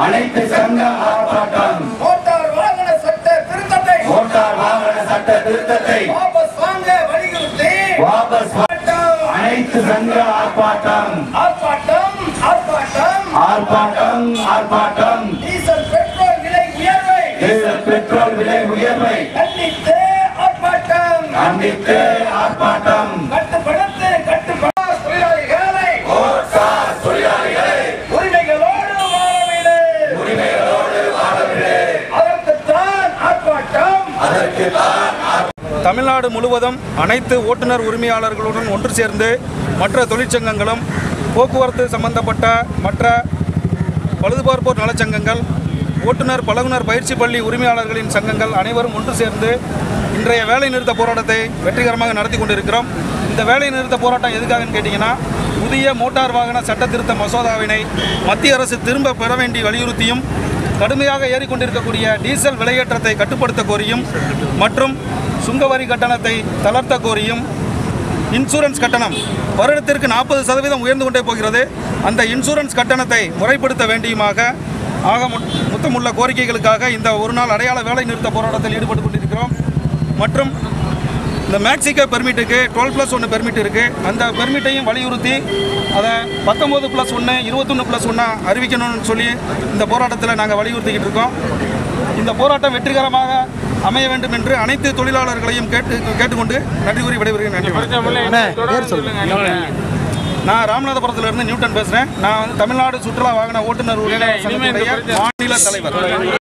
அனைத்து சங்க ஆர்ப்பாட்டம் மோட்டார் வாகன சட்ட திருத்தத்தை மோட்டார் வாகன சட்ட திருத்தத்தை வாபஸ் வாங்க வலியுறுத்தி வாபஸ் வா- ஆர்ப்பாட்டம், அனைத்து சங்க ஆர்ப்பாட்டம் ஆர்ப்பாட்டம் ஆர்ப்பாட்டம் ஆர்ப்பாட்டம் ஆர்ப்பாட்டம் டீசல் பெட்ரோல் விலை உயர்வை டீசல் பெட்ரோல் விலை உயர்வை கண்டித்து ஆர்ப்பாட்டம் கண்டித்து ஆர்ப்பாட்டம் கட்டுப்படுத்து கட்டுப்பட தொழிலாளிகளை ஓசார் தொழிலாளிகளை உரிமைகளோடு வாழவிடு உரிமைகளோடு வாழவிடு அதற்குத்தான் ஆர்ப்பாட்டம் அதற்கு தான் தமிழ்நாடு முழுவதும் அனைத்து ஓட்டுநர் உரிமையாளர்களுடன் ஒன்று சேர்ந்து மற்ற தொழிற்சங்கங்களும் போக்குவரத்து சம்பந்தப்பட்ட மற்ற பழுதுபார்ப்போர் நலச்சங்கங்கள் ஓட்டுநர் பழகுனர் பயிற்சி பள்ளி உரிமையாளர்களின் சங்கங்கள் அனைவரும் ஒன்று சேர்ந்து இன்றைய வேலை நிறுத்த போராட்டத்தை வெற்றிகரமாக நடத்தி கொண்டிருக்கிறோம் இந்த வேலை நிறுத்த போராட்டம் எதுக்காகன்னு கேட்டிங்கன்னா புதிய மோட்டார் வாகன சட்ட திருத்த மசோதாவினை மத்திய அரசு திரும்ப பெற வேண்டி வலியுறுத்தியும் கடுமையாக ஏறிக்கொண்டிருக்கக்கூடிய டீசல் விலையேற்றத்தை கட்டுப்படுத்த கோரியும் மற்றும் சுங்கவரி கட்டணத்தை தளர்த்த கோரியும் இன்சூரன்ஸ் கட்டணம் வருடத்திற்கு நாற்பது சதவீதம் உயர்ந்து கொண்டே போகிறது அந்த இன்சூரன்ஸ் கட்டணத்தை முறைப்படுத்த வேண்டியுமாக ஆக மொ- மொத்தமுள்ள கோரிக்கைகளுக்காக இந்த ஒரு நாள் அடையாள வேலை நிறுத்த போராட்டத்தில் ஈடுபட்டு கொண்டிருக்கிறோம் மற்றும் இந்த மேக்சிகோ பெர்மிட்டுக்கு டுவெல் ப்ளஸ் ஒன்று பெர்மிட் இருக்குது அந்த பெர்மிட்டையும் வலியுறுத்தி அதை பத்தொம்போது ப்ளஸ் ஒன்று இருபத்தொன்று ப்ளஸ் ஒன்றா அறிவிக்கணும்னு சொல்லி இந்த போராட்டத்தில் நாங்கள் வலியுறுத்திக்கிட்டு இருக்கோம் இந்த போராட்டம் வெற்றிகரமாக அமைய வேண்டும் என்று அனைத்து தொழிலாளர்களையும் கேட்டு கேட்டுக்கொண்டு நன்றி கூறி விடைபெறுகிறேன் நன்றி நான் ராமநாதபுரத்துல இருந்து நியூட்டன் பேசுறேன் நான் வந்து தமிழ்நாடு சுற்றுலா வாகன ஓட்டுநர் உரிமையாளர் சங்கத்தினுடைய மாநில தலைவர்